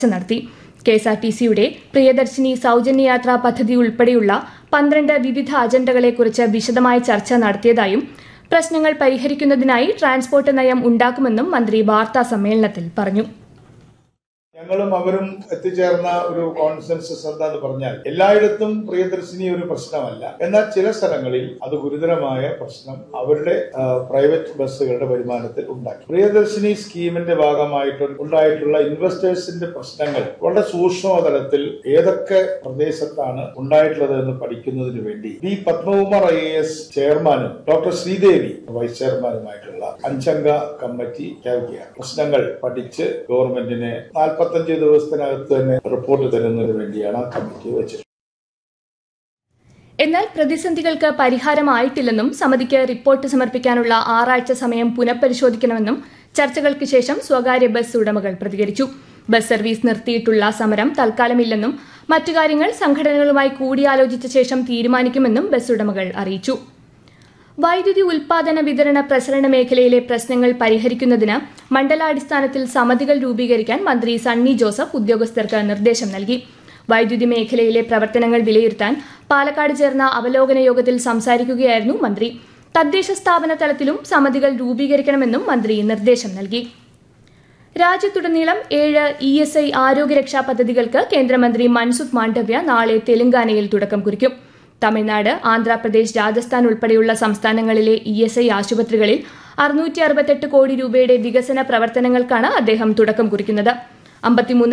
ചർച്ച നടത്തി K S R T സിയുടെ പ്രിയദർശിനി സൗജന്യ യാത്രാ പദ്ധതി ഉൾപ്പെടെയുള്ള പന്ത്രണ്ട് വിവിധ അജണ്ടകളെക്കുറിച്ച് വിശദമായ ചർച്ച നടത്തിയതായും പ്രശ്നങ്ങൾ പരിഹരിക്കുന്നതിനായി ട്രാൻസ്പോർട്ട് നയം ഉണ്ടാക്കുമെന്നും മന്ത്രി വാർത്താ സമ്മേളനത്തിൽ പറഞ്ഞു ഞങ്ങളും അവരും എത്തിച്ചേർന്ന ഒരു കോൺസെൻസസ് എന്താന്ന് പറഞ്ഞാൽ എല്ലായിടത്തും പ്രിയദർശിനി ഒരു പ്രശ്നമല്ല എന്നാൽ ചില സ്ഥലങ്ങളിൽ അത് ഗുരുതരമായ പ്രശ്നം അവരുടെ ആ, പ്രൈവറ്റ് ബസ്സുകളുടെ വരുമാനത്തിൽ ഉണ്ടാക്കി പ്രിയദർശിനി സ്കീമിന്റെ ഭാഗമായിട്ട് ഉണ്ടായിട്ടുള്ള ഇൻവെസ്റ്റേഴ്സിന്റെ പ്രശ്നങ്ങൾ വളരെ സൂക്ഷ്മതലത്തിൽ ഏതൊക്കെ പ്രദേശത്താണ് ഉണ്ടായിട്ടുള്ളത് എന്ന് പഠിക്കുന്നതിന് വേണ്ടി B Padmakumar I A S ചെയർമാനും ഡോക്ടർ ശ്രീദേവി വൈസ് ചെയർമാനുമായിട്ടുള്ള അഞ്ചംഗ കമ്മിറ്റി ചേർക്കുകയാണ് പ്രശ്നങ്ങൾ പഠിച്ച് ഗവൺമെന്റിന് നാൽപ്പത്തഞ്ച് ദിവസത്തിനകത്ത് തന്നെ റിപ്പോർട്ട് തരുന്നതിന് വേണ്ടിയാണ് ആ കമ്മിറ്റി വെച്ചത് എന്നാൽ പ്രതിസന്ധികൾക്ക് പരിഹാരമായിട്ടില്ലെന്നും സമിതിക്ക് റിപ്പോർട്ട് സമർപ്പിക്കാനുള്ള ആറാഴ്ച സമയം പുനഃപരിശോധിക്കണമെന്നും ചർച്ചകൾക്ക് ശേഷം സ്വകാര്യ ബസ് ഉടമകൾ പ്രതികരിച്ചു ബസ് സർവീസ് നിർത്തിയിട്ടുള്ള സമരം തൽക്കാലമില്ലെന്നും മറ്റു കാര്യങ്ങൾ സംഘടനകളുമായി കൂടിയാലോചിച്ച ശേഷം തീരുമാനിക്കുമെന്നും ബസ് ഉടമകൾ അറിയിച്ചു വൈദ്യുതി ഉൽപാദന വിതരണ പ്രസരണ മേഖലയിലെ പ്രശ്നങ്ങൾ പരിഹരിക്കുന്നതിന് മണ്ഡലാടിസ്ഥാനത്തിൽ സമിതികൾ രൂപീകരിക്കാൻ മന്ത്രി സണ്ണി ജോസഫ് ഉദ്യോഗസ്ഥർക്ക് നിർദ്ദേശം നൽകി വൈദ്യുതി മേഖലയിലെ പ്രവർത്തനങ്ങൾ വിലയിരുത്താൻ പാലക്കാട് ചേർന്ന അവലോകന യോഗത്തിൽ സംസാരിക്കുകയായിരുന്നു മന്ത്രി തദ്ദേശ സ്ഥാപന തലത്തിലും സമിതികൾ രൂപീകരിക്കണമെന്നും മന്ത്രി നിർദ്ദേശം നൽകി രാജ്യത്തുടനീളം ഏഴ് ഇ എസ് ഐ ആരോഗ്യരക്ഷാ പദ്ധതികൾക്ക് കേന്ദ്രമന്ത്രി മൻസുഖ് മാണ്ഡവ്യ നാളെ തെലങ്കാനയിൽ തുടക്കം കുറിക്കും തമിഴ്നാട് ആന്ധ്രാപ്രദേശ് രാജസ്ഥാൻ ഉൾപ്പെടെയുള്ള സംസ്ഥാനങ്ങളിലെ ഇ എസ് ഐ ആശുപത്രികളിൽ അറുന്നൂറ്റി അറുപത്തെട്ട് കോടി രൂപയുടെ വികസന പ്രവർത്തനങ്ങൾക്കാണ് അദ്ദേഹം തുടക്കം കുറിക്കുന്നത് അമ്പത്തിമൂന്ന്